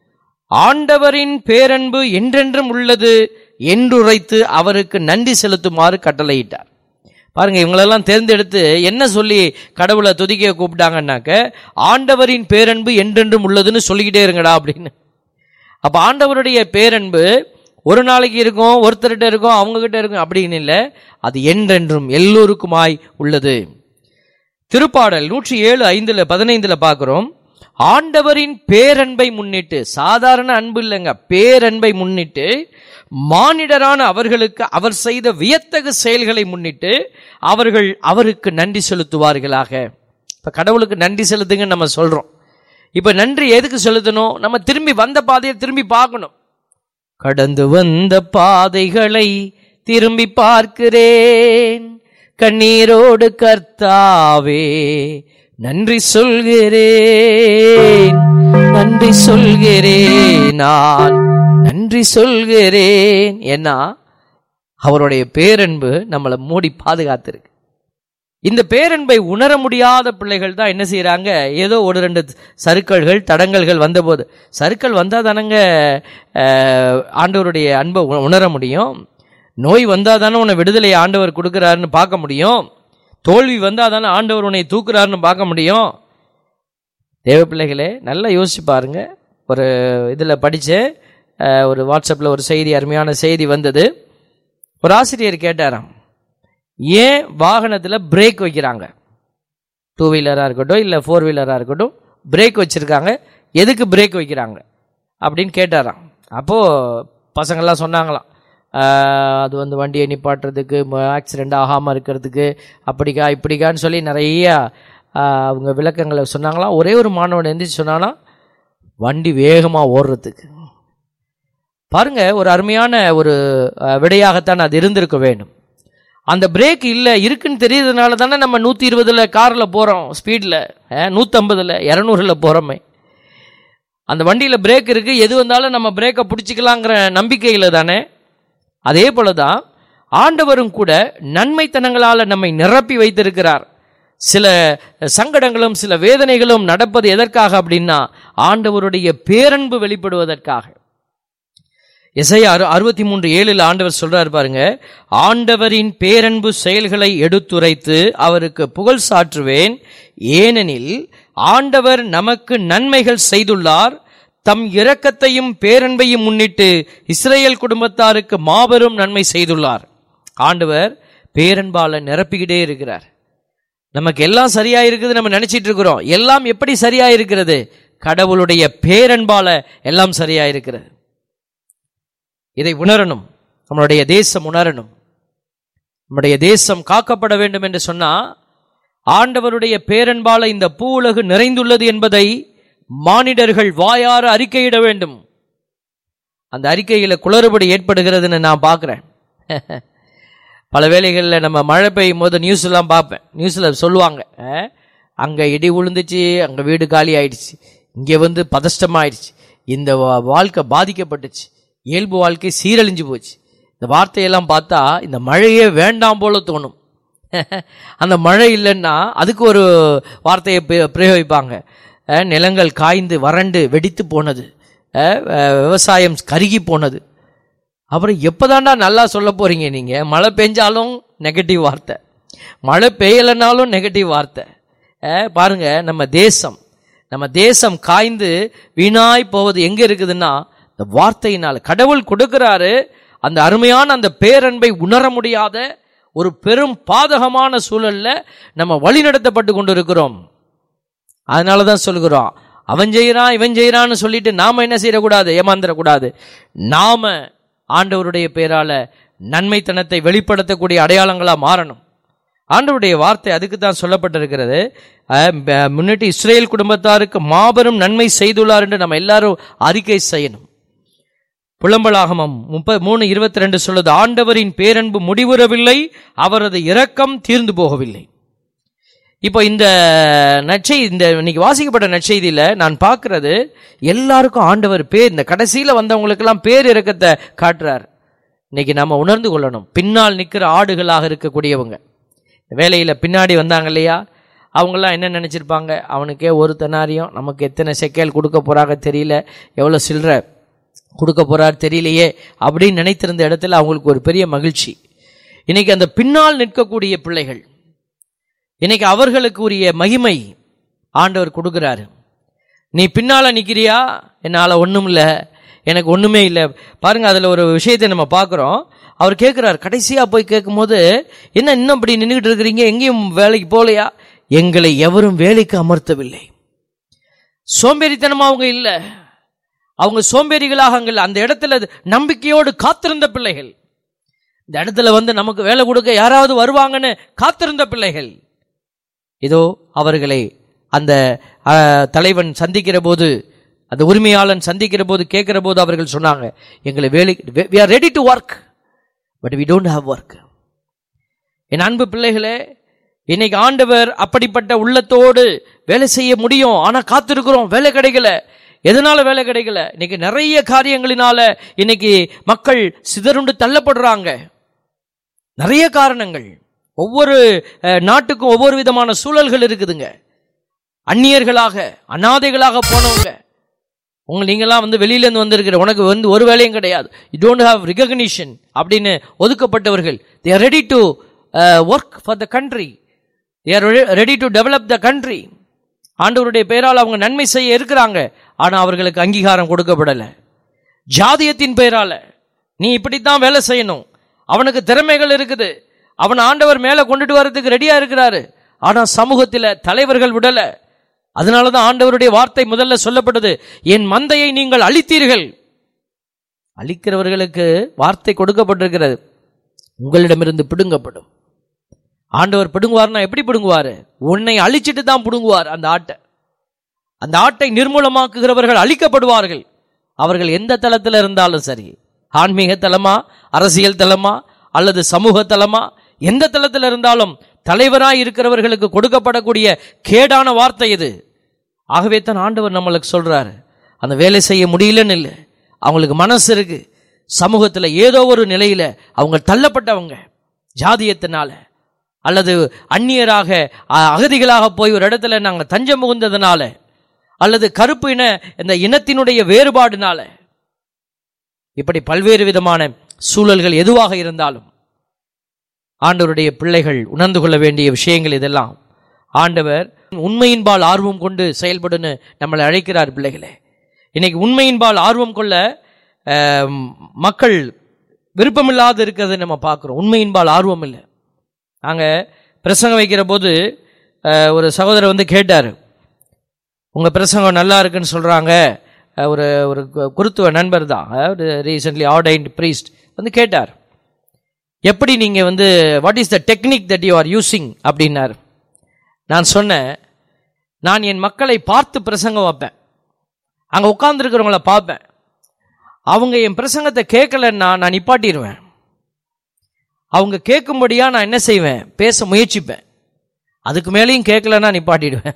ஆண்டவரின் பேரன்பு என்றென்றும் உள்ளது என்றுரைத்து அவருக்கு நன்றி செலுத்துமாறு கட்டளையிட்டார் பாருங்க இவங்களெல்லாம் தேர்ந்தெடுத்து என்ன சொல்லி கடவுளை துதிக்க கூப்பிட்டாங்கன்னாக்க ஆண்டவரின் பேரன்பு என்றென்றும் உள்ளதுன்னு சொல்லிக்கிட்டே இருங்கடா அப்படின்னு அப்ப ஆண்டவருடைய பேரன்பு ஒரு நாளைக்கு இருக்கும் ஒருத்தர்கிட்ட இருக்கும் அவங்க கிட்ட இருக்கும் அப்படின்னு இல்லை அது என்றென்றும் எல்லோருக்குமாய் உள்ளது திருப்பாடல் நூற்றி ஏழு ஐந்துல பதினைந்துல பார்க்கிறோம் ஆண்டவரின் பேரன்பை முன்னிட்டு சாதாரண அன்பு இல்லைங்க பேரன்பை முன்னிட்டு மானிடரான அவர்களுக்கு அவர் செய்த வியத்தகு செயல்களை முன்னிட்டு அவர்கள் அவருக்கு நன்றி செலுத்துவார்களாக இப்ப கடவுளுக்கு நன்றி செலுத்துங்கன்னு நம்ம சொல்றோம் இப்ப நன்றி எதுக்கு செலுத்தணும் நம்ம திரும்பி வந்த பாதையை திரும்பி பார்க்கணும் கடந்து வந்த பாதைகளை திரும்பி பார்க்கிறேன் கண்ணீரோடு கர்த்தாவே நன்றி சொல்கிறேன் நன்றி சொல்கிறேன் நான் நன்றி சொல்கிறேன் ஏன்னா அவருடைய பேரன்பு நம்மளை மூடி பாதுகாத்திருக்கு இந்த பேரன்பை உணர முடியாத பிள்ளைகள் தான் என்ன செய்றாங்க ஏதோ ஒரு ரெண்டு சறுக்கல்கள் தடங்கல்கள் வந்தபோது சறுக்கல் வந்தால் தானங்க அஹ், ஆண்டவருடைய அன்பை உண- உணர முடியும் நோய் வந்தால் தானே உன்னை விடுதலை ஆண்டவர் கொடுக்குறாருன்னு பார்க்க முடியும் தோல்வி வந்தால் தானே ஆண்டவர் உன்னை தூக்குறாருன்னு பார்க்க முடியும் தேவ பிள்ளைகளே நல்லா யோசிச்சு பாருங்க ஒரு இதில் படித்தேன் ஒரு வாட்ஸ்அப்பில் ஒரு செய்தி அருமையான செய்தி வந்தது ஒரு ஆசிரியர் கேட்டாராம் ஏன் வாகனத்தில் பிரேக் வைக்கிறாங்க டூ வீலராக இருக்கட்டும் இல்லை ஃபோர் வீலராக இருக்கட்டும் பிரேக் வச்சுருக்காங்க எதுக்கு பிரேக் வைக்கிறாங்க அப்படின்னு கேட்டாராம் அப்போது பசங்கள்லாம் சொன்னாங்களாம் ஆஹ், அது வந்து வண்டியை நிப்பாட்டுறதுக்கு ஆக்சிடெண்ட் ஆகாமல் இருக்கிறதுக்கு அப்படிக்கா இப்படிக்கான்னு சொல்லி நிறைய ஆஹ், அவங்க விளக்கங்களை சொன்னாங்களாம் ஒரே ஒரு மாணவன் எந்திரிச்சு சொன்னானா வண்டி வேகமாக ஓடுறதுக்கு பாருங்க ஒரு அருமையான ஒரு அஹ், விடையாகத்தான் அது இருந்திருக்க வேண்டும் அந்த பிரேக் இல்லை இருக்குன்னு தெரியுறதுனால தானே நம்ம நூற்றி இருபதுல காரில் போகிறோம் ஸ்பீடில் நூற்றம்பதில் இரநூறுல போகிறோமே அந்த வண்டியில் பிரேக் இருக்கு எது வந்தாலும் நம்ம பிரேக்கை பிடிச்சிக்கலாங்கிற நம்பிக்கையில் தானே அதே போல தான் ஆண்டவரும் கூட நன்மைத்தனங்களால் நம்மை நிரப்பி வைத்திருக்கிறார் சில சங்கடங்களும் சில வேதனைகளும் நடப்பது எதற்காக அப்படின்னா ஆண்டவருடைய பேரன்பு வெளிப்படுவதற்காக எசையா அறு அறுபத்தி மூன்று ஏழில் ஆண்டவர் சொல்றாரு பாருங்க ஆண்டவரின் பேரன்பு செயல்களை எடுத்துரைத்து அவருக்கு புகழ் சாற்றுவேன் ஏனெனில் ஆண்டவர் நமக்கு நன்மைகள் செய்துள்ளார் தம் இரக்கத்தையும் பேரன்பையும் முன்னிட்டு இஸ்ரேல் குடும்பத்தாருக்கு மாபெரும் நன்மை செய்துள்ளார் ஆண்டவர் பேரன்பால நிரப்பிக்கிட்டே இருக்கிறார் நமக்கு எல்லாம் சரியா இருக்குது நம்ம நினைச்சிட்டு இருக்கிறோம் எல்லாம் எப்படி சரியா இருக்கிறது கடவுளுடைய பேரன்பால எல்லாம் சரியா இருக்கிறது இதை உணரணும் நம்மளுடைய தேசம் உணரணும் நம்முடைய தேசம் காக்கப்பட வேண்டும் என்று சொன்னா ஆண்டவருடைய பேரன்பால இந்த பூ உலகு நிறைந்துள்ளது என்பதை மானிடர்கள் வாயார அறிக்கையிட வேண்டும் அந்த அறிக்கையில குளறுபடி ஏற்படுகிறதுன்னு நான் பார்க்கிறேன் பல வேளைகளில் நம்ம மழை பெய்யும் போது நியூஸ் எல்லாம் பார்ப்பேன் நியூஸில் சொல்லுவாங்க அஹ், அங்க இடி விழுந்துச்சு அங்க வீடு காலி ஆயிடுச்சு இங்கே வந்து பதஷ்டமாயிடுச்சு இந்த வா- வாழ்க்கை பாதிக்கப்பட்டுச்சு இயல்பு வாழ்க்கை சீரழிஞ்சு போச்சு இந்த வார்த்தையெல்லாம் பார்த்தா இந்த மழையே வேண்டாம் போல தோணும் அந்த மழை இல்லைன்னா அதுக்கு ஒரு வார்த்தையை பிரே- பிரயோகிப்பாங்க அஹ், நிலங்கள் காய்ந்து வறண்டு வெடித்து போனது அஹ், அஹ், விவசாயம் கருகி போனது அப்புறம் எப்போதாண்டா நல்லா சொல்ல போறீங்க நீங்க மழை பெஞ்சாலும் நெகட்டிவ் வார்த்தை மழை பெய்யலைனாலும் நெகட்டிவ் வார்த்தை அஹ், பாருங்க நம்ம தேசம் நம்ம தேசம் காய்ந்து வீணாய் போவது எங்க இருக்குதுன்னா இந்த வார்த்தையினால கடவுள் கொடுக்கிறாரு அந்த அருமையான அந்த பேரன்பை உணர முடியாத ஒரு பெரும் பாதகமான சூழல்ல நம்ம வழிநடத்தப்பட்டு கொண்டிருக்கிறோம் அதனால தான் சொல்கிறோம் அவன் செய்கிறான் இவன் செய்கிறான்னு சொல்லிட்டு நாம என்ன செய்யக்கூடாது ஏமாந்துடக்கூடாது நாம ஆண்டவருடைய பேரால நன்மைத்தனத்தை வெளிப்படுத்தக்கூடிய அடையாளங்களா மாறணும் ஆண்டவருடைய வார்த்தை அதுக்கு தான் சொல்லப்பட்டிருக்கிறது அஹ், ப- முன்னிட்டு இஸ்ரேல் குடும்பத்தாருக்கு மாபெரும் நன்மை செய்துள்ளார் என்று நம்ம எல்லாரும் அறிக்கை செய்யணும் புலம்பலாகமம் முப்ப மூணு இருபத்தி ரெண்டு சொல்லுது ஆண்டவரின் பேரன்பு முடிவுறவில்லை அவரது இரக்கம் தீர்ந்து போகவில்லை இப்போ இந்த நற்செய் இந்த இன்னைக்கு வாசிக்கப்பட்ட நற்செய்தியில நான் பார்க்கிறது எல்லாருக்கும் ஆண்டவர் பேர் இந்த கடைசியில வந்தவங்களுக்கெல்லாம் பேர் இறக்கத்தை காட்டுறார் இன்னைக்கு நம்ம உணர்ந்து கொள்ளணும் பின்னால் நிற்கிற ஆடுகளாக இருக்கக்கூடியவங்க வேலையில பின்னாடி வந்தாங்க இல்லையா அவங்கெல்லாம் என்ன நினைச்சிருப்பாங்க அவனுக்கே ஒரு தெனாரியம் நமக்கு எத்தனை செக்கேல் கொடுக்க போறாங்க தெரியல எவ்வளவு சில்லற கொடுக்க போறார் தெரியலையே அப்படின்னு நினைத்திருந்த இடத்துல அவங்களுக்கு ஒரு பெரிய மகிழ்ச்சி இன்னைக்கு அந்த பின்னால் நிற்கக்கூடிய பிள்ளைகள் இன்னைக்கு அவர்களுக்கு உரிய மகிமை ஆண்டவர் கொடுக்கிறாரு நீ பின்னால நிக்கிறியா என்னால ஒண்ணும் இல்ல எனக்கு ஒண்ணுமே இல்லை பாருங்க அதுல ஒரு விஷயத்தை நம்ம பார்க்கிறோம் அவர் கேட்கிறார் கடைசியா போய் கேட்கும்போது என்ன இன்னும் இப்படி நின்றுகிட்டு இருக்கிறீங்க எங்கேயும் வேலைக்கு போகலையா எங்களை எவரும் வேலைக்கு அமர்த்தவில்லை சோம்பேறித்தனமா அவங்க இல்ல அவங்க சோம்பேறிகளாக அங்க இல்ல. அந்த இடத்துல நம்பிக்கையோடு காத்திருந்த பிள்ளைகள் இந்த இடத்துல வந்து நமக்கு வேலை கொடுக்க யாராவது வருவாங்கன்னு காத்திருந்த பிள்ளைகள் இதோ அவர்களை அந்த அஹ், தலைவன் சந்திக்கிற போது அந்த உரிமையாளன் சந்திக்கிற போது கேட்கிற போது அவர்கள் சொன்னாங்க எங்களை வேலை we are ready to work but we don't have work என் அன்பு பிள்ளைகளே இன்னைக்கு ஆண்டவர் அப்படிப்பட்ட உள்ளத்தோடு வேலை செய்ய முடியும் ஆனா காத்திருக்கிறோம் வேலை கிடைக்கல எதனால வேலை கிடைக்கல இன்னைக்கு நிறைய காரியங்களினால இன்னைக்கு மக்கள் சிதறுண்டு தள்ளப்படுறாங்க நிறைய காரணங்கள் ஒவ்வொரு அஹ், நாட்டுக்கும் ஒவ்வொரு விதமான சூழல்கள் இருக்குதுங்க அந்நியர்களாக அனாதைகளாக போனவங்க உங்க நீங்கெல்லாம் வந்து வெளியில இருந்து வந்திருக்கிற உனக்கு வந்து ஒரு வேலையும் கிடையாது யூ டோன்ட் ஹாவ் ரிகக்னிஷன் அப்படின்னு ஒதுக்கப்பட்டவர்கள் they are ready to work for the country they are ready to develop the country ஆண்டவருடைய பெயரால் அவங்க நன்மை செய்ய இருக்கிறாங்க ஆனா அவர்களுக்கு அங்கீகாரம் கொடுக்கப்படல ஜாதியத்தின் பெயரால நீ இப்படித்தான் வேலை செய்யணும் அவனுக்கு திறமைகள் இருக்குது அவன் ஆண்டவர் மேல கொண்டுட்டு வர்றதுக்கு ரெடியா இருக்கிறாரு ஆனா சமூகத்துல தலைவர்கள் விடல அதனாலதான் ஆண்டவருடைய வார்த்தை முதல்ல சொல்லப்பட்டது என் மந்தையை நீங்கள் அழித்தீர்கள் அழிக்கிறவர்களுக்கு வார்த்தை கொடுக்கப்பட்டிருக்கிறது உங்களிடமிருந்து பிடுங்கப்படும் ஆண்டவர் பிடுங்குவார்னா எப்படி பிடுங்குவாரு உன்னை அழிச்சிட்டு தான் பிடுங்குவார் அந்த ஆட்டை அந்த ஆட்டை நிர்மூலமாக்குகிறவர்கள் அழிக்கப்படுவார்கள் அவர்கள் எந்த தளத்தில் இருந்தாலும் சரி ஆன்மீக தலமா அரசியல் தலமா அல்லது சமூக தலமா எந்த தளத்தில் இருந்தாலும் தலைவராய் இருக்கிறவர்களுக்கு கொடுக்கப்படக்கூடிய கேடான வார்த்தை இது ஆகவே தான் ஆண்டவர் நம்மளுக்கு சொல்றாரு அந்த வேலை செய்ய முடியலன்னு இல்லை அவங்களுக்கு மனசு இருக்கு சமூகத்தில் ஏதோ ஒரு நிலையில அவங்க தள்ளப்பட்டவங்க ஜாதியத்தினால அல்லது அந்நியராக அ- அகதிகளாக போய் ஒரு இடத்துல நாங்கள் தஞ்சம் புகுந்ததுனால அல்லது கருப்பு இன இந்த இனத்தினுடைய வேறுபாடுனால இப்படி பல்வேறு விதமான சூழல்கள் எதுவாக இருந்தாலும் ஆண்டவருடைய பிள்ளைகள் உணர்ந்து கொள்ள வேண்டிய விஷயங்கள் இதெல்லாம் ஆண்டவர் உண்மையின்பால் ஆர்வம் கொண்டு செயல்படுன்னு நம்மளை அழைக்கிறார் பிள்ளைகளே இன்னைக்கு உண்மையின்பால் ஆர்வம் கொள்ள அஹ், மக்கள் விருப்பமில்லாது இருக்கிறதை நம்ம பார்க்குறோம் உண்மையின்பால் ஆர்வம் இல்லை நாங்கள் பிரசங்கம் வைக்கிற போது அஹ், ஒரு சகோதரர் வந்து கேட்டார் உங்கள் பிரசங்கம் நல்லா இருக்குன்னு சொல்கிறாங்க ஒரு ஒரு கு- குருத்துவ நண்பர் தான் ஒரு ரீசென்ட்லி ஆர்டைன்ட் ப்ரீஸ்ட் வந்து கேட்டார் எப்படி நீங்கள் வந்து what is the technique that you are using அப்படின்னார் நான் சொன்னேன் நான் என் மக்களை பார்த்து பிரசங்கம் வைப்பேன் அங்கே உட்கார்ந்துருக்கிறவங்கள பார்ப்பேன் அவங்க என் பிரசங்கத்தை கேட்கலன்னா நான் நிப்பாட்டிடுவேன் அவங்க கேட்கும்படியா நான் என்ன செய்வேன் பேச முயற்சிப்பேன் அதுக்கு மேலேயும் கேட்கலன்னா நிப்பாட்டிடுவேன்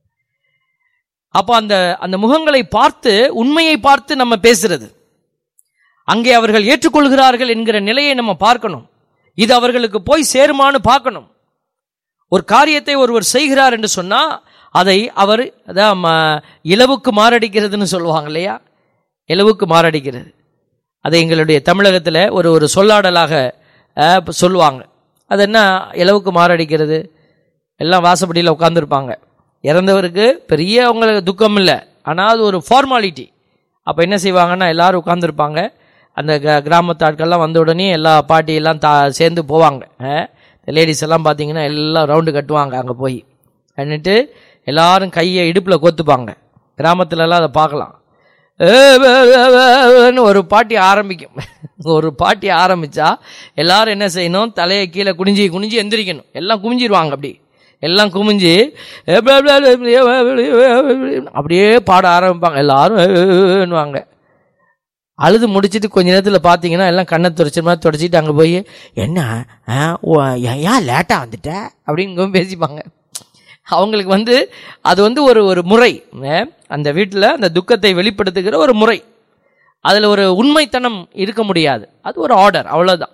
அப்போ அந்த அந்த முகங்களை பார்த்து உண்மையை பார்த்து நம்ம பேசுறது அங்கே அவர்கள் ஏற்றுக்கொள்கிறார்கள் என்கிற நிலையை நம்ம பார்க்கணும் இது அவர்களுக்கு போய் சேருமான்னு பார்க்கணும் ஒரு காரியத்தை ஒருவர் செய்கிறார் என்று சொன்னா அதை அவர் அதான் ம- இலவுக்கு மாரடிக்கிறதுன்னு சொல்லுவாங்க இல்லையா இலவுக்கு மாரடிக்கிறது அது எங்களுடைய தமிழகத்தில் ஒரு ஒரு சொல்லாடலாக அஹ், சொல்லுவாங்க அது என்ன இலவுக்கு மாரடிக்கிறது எல்லாம் வாசப்படியில் உட்காந்துருப்பாங்க இறந்தவருக்கு பெரிய அவங்களுக்கு துக்கம் இல்லை ஆனால் அது ஒரு ஃபார்மாலிட்டி அப்போ என்ன செய்வாங்கன்னா எல்லாரும் உட்காந்துருப்பாங்க அந்த க- கிராமத்து ஆட்கள்லாம் வந்த உடனே எல்லா பாட்டியெல்லாம் தா சேர்ந்து போவாங்க லேடிஸ் எல்லாம் பார்த்தீங்கன்னா எல்லாம் ரவுண்டு கட்டுவாங்க அங்கே போய் கண்ணிட்டு எல்லாரும் கையை இடுப்பில் கோத்துப்பாங்க கிராமத்துலலாம் அதை பார்க்கலாம் ஏ, வே, வே, வே, வேன்னு ஒரு பாட்டி ஆரம்பிக்கும் ஒரு பாட்டி ஆரம்பிச்சா எல்லாரும் என்ன செய்யணும் தலையை கீழே குனிஞ்சி குனிஞ்சி எந்திரிக்கணும் எல்லாம் குமிஞ்சிருவாங்க அப்படி எல்லாம் குமிஞ்சு ஏ, வே, வே, வே, வே, வே, வே, வே, வே, அப்படியே பாட ஆரம்பிப்பாங்க எல்லாரும் ஏ, ஏ, ஏன்னுவாங்க அழுது முடிச்சிட்டு கொஞ்ச நேரத்தில் பார்த்தீங்கன்னா எல்லாம் கண்ணை துடைச்ச மாதிரி துடைச்சிட்டு அங்கே போய் என்ன ஆ, ஓ, ஏன் ஏன் லேட்டாக வந்துட்ட அப்படின்னு பேசிப்பாங்க அவங்களுக்கு வந்து அது வந்து ஒரு ஒரு முறை அஹ், அந்த வீட்டில் அந்த துக்கத்தை வெளிப்படுத்துகிற ஒரு முறை அதில் ஒரு உண்மைத்தனம் இருக்க முடியாது அது ஒரு ஆர்டர் அவ்வளோதான்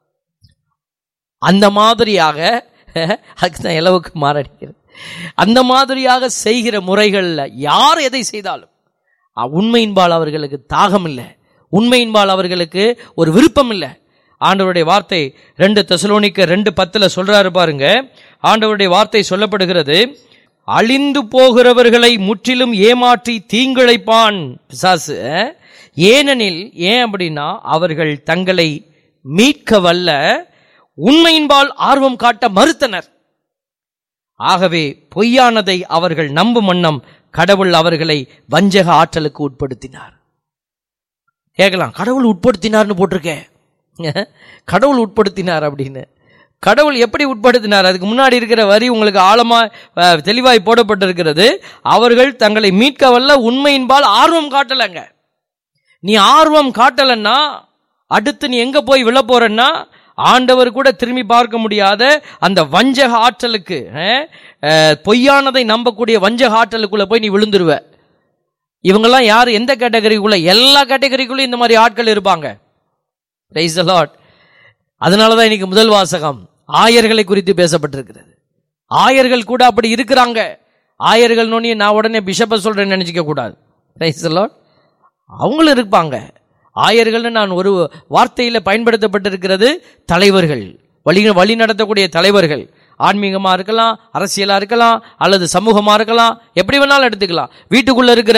அந்த மாதிரியாக அதுக்கு தான் இலவுக்கு மாரடிக்கிறது அந்த மாதிரியாக செய்கிற முறைகளில் யார் எதை செய்தாலும் அ- உண்மையின்பால் அவர்களுக்கு தாகம் இல்லை உண்மையின்பால் அவர்களுக்கு ஒரு விருப்பம் இல்லை ஆண்டவருடைய வார்த்தை ரெண்டு தெசலோனிக்க ரெண்டு பத்துல சொல்றாரு பாருங்க ஆண்டவருடைய வார்த்தை சொல்லப்படுகிறது அழிந்து போகிறவர்களை முற்றிலும் ஏமாற்றி தீங்கிழைப்பான் பிசாசு ஏனெனில் ஏன் அப்படின்னா அவர்கள் தங்களை மீட்க வல்ல உண்மையின்பால் ஆர்வம் காட்ட மறுத்தனர் ஆகவே பொய்யானதை அவர்கள் நம்பும் வண்ணம் கடவுள் அவர்களை வஞ்சக ஆற்றலுக்கு உட்படுத்தினார் கேட்கலாம் கடவுள் உட்படுத்தினார்னு போட்டிருக்கேன் கடவுள் உட்படுத்தினார் அப்படின்னு கடவுள் எப்படி உட்படுத்தினார் அதுக்கு முன்னாடி இருக்கிற வரி உங்களுக்கு ஆழமா அஹ், தெளிவாய் போடப்பட்டிருக்கிறது அவர்கள் தங்களை மீட்க வல்ல உண்மையின்பால் ஆர்வம் காட்டலைங்க நீ ஆர்வம் காட்டலன்னா அடுத்து நீ எங்க போய் விழ போறன்னா ஆண்டவர் கூட திரும்பி பார்க்க முடியாத அந்த வஞ்சக ஆற்றலுக்கு அஹ், அஹ், பொய்யானதை நம்பக்கூடிய வஞ்சக ஆற்றலுக்குள்ள போய் நீ விழுந்துருவ இவங்கெல்லாம் யார் எந்த கேட்டகரிக்குள்ள எல்லா கேட்டகரிக்குள்ளயும் இந்த மாதிரி ஆட்கள் இருப்பாங்க பிரைஸ் லாட் அதனால தான் இன்னைக்கு முதல் வாசகம் ஆயர்களை குறித்து பேசப்பட்டிருக்கிறது ஆயர்கள் கூட அப்படி இருக்கிறாங்க ஆயர்கள் நோனி நான் உடனே பிஷப்பை சொல்றேன்னு நினைச்சிக்க கூடாது பிரைஸ் லாட் அவங்களும் இருப்பாங்க ஆயர்கள்னு நான் ஒரு வார்த்தையில் பயன்படுத்தப்பட்டிருக்கிறது தலைவர்கள் வழி வழி நடத்தக்கூடிய தலைவர்கள் ஆன்மீகமா இருக்கலாம் அரசியலா இருக்கலாம் அல்லது சமூகமா இருக்கலாம் எப்படி வேணாலும் எடுத்துக்கலாம் வீட்டுக்குள்ள இருக்கிற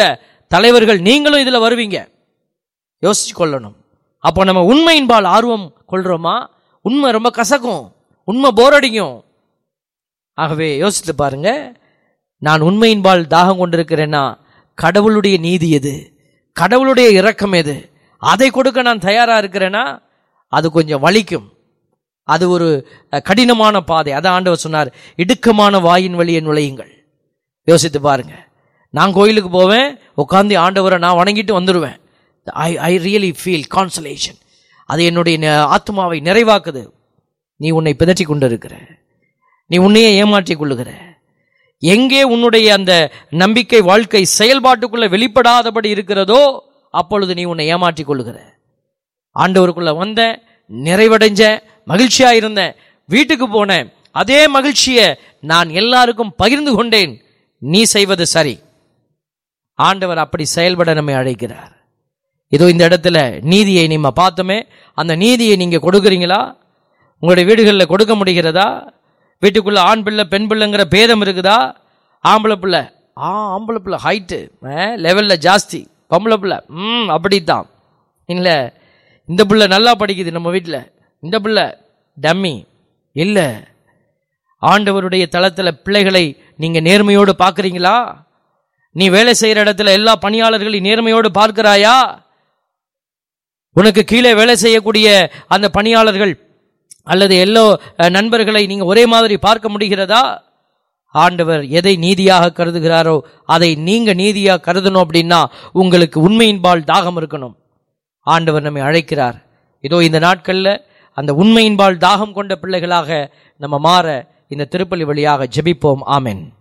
தலைவர்கள் நீங்களும் இதுல வருவீங்க யோசிச்சு கொள்ளணும் அப்போ நம்ம உண்மையின்பால் ஆர்வம் கொள்றோமா உண்மை ரொம்ப கசக்கும் உண்மை போரடிக்கும் ஆகவே யோசித்து பாருங்க நான் உண்மையின்பால் தாகம் கொண்டிருக்கிறேன்னா கடவுளுடைய நீதி எது கடவுளுடைய இரக்கம் எது அதை கொடுக்க நான் தயாரா இருக்கிறேன்னா அது கொஞ்சம் வலிக்கும் அது ஒரு அஹ், கடினமான பாதை அதான் ஆண்டவர் சொன்னார் இடுக்கமான வாயின் வழியை நுழையுங்கள் யோசித்து பாருங்க நான் கோயிலுக்கு போவேன் உட்காந்து ஆண்டவரை நான் வணங்கிட்டு வந்துடுவேன் I I really feel consolation அது என்னுடைய ந- ஆத்மாவை நிறைவாக்குது நீ உன்னை பிதற்றி கொண்டிருக்கிற நீ உன்னையே ஏமாற்றிக் கொள்ளுகிற எங்கே உன்னுடைய அந்த நம்பிக்கை வாழ்க்கை செயல்பாட்டுக்குள்ள வெளிப்படாதபடி இருக்கிறதோ அப்பொழுது நீ உன்னை ஏமாற்றிக் கொள்ளுகிற ஆண்டவருக்குள்ள வந்தேன் நிறைவடைஞ்சேன் மகிழ்ச்சியா இருந்தேன் வீட்டுக்கு போனேன் அதே மகிழ்ச்சியை நான் எல்லாருக்கும் பகிர்ந்து கொண்டேன் நீ செய்வது சரி ஆண்டவர் அப்படி செயல்பட நம்மை அழைக்கிறார் இதோ இந்த இடத்துல நீதியை நம்ம பார்த்தோமே அந்த நீதியை நீங்க கொடுக்குறீங்களா உங்களுடைய வீடுகளில் கொடுக்க முடிகிறதா வீட்டுக்குள்ள ஆண் பிள்ளை பெண் பிள்ளைங்கிற பேதம் இருக்குதா ஆம்பளை பிள்ளை ஆ ஆம்பளை பிள்ளை ஹைட்டு லெவலில் ஜாஸ்தி பொம்பளை பிள்ளை ம் அப்படித்தான் இல்லை இந்த பிள்ளை நல்லா படிக்குது நம்ம வீட்டில் இந்த பிள்ளை டம்மி இல்லை ஆண்டவருடைய தளத்தில் பிள்ளைகளை நீங்க நேர்மையோடு பார்க்கறீங்களா நீ வேலை செய்யற இடத்துல எல்லா பணியாளர்களையும் நேர்மையோடு பார்க்கிறாயா உனக்கு கீழே வேலை செய்யக்கூடிய அந்த பணியாளர்கள் அல்லது எல்லோ அஹ், நண்பர்களை நீங்க ஒரே மாதிரி பார்க்க முடிகிறதா ஆண்டவர் எதை நீதியாக கருதுகிறாரோ அதை நீங்க நீதியாக கருதணும் அப்படின்னா உங்களுக்கு உண்மையின்பால் தாகம் இருக்கணும் ஆண்டவர் நம்மை அழைக்கிறார் இதோ இந்த நாட்கள்ல அந்த உண்மையின்பால் தாகம் கொண்ட பிள்ளைகளாக நம்ம மாற இந்த திருப்பலி வழியாக ஜெபிப்போம் ஆமென்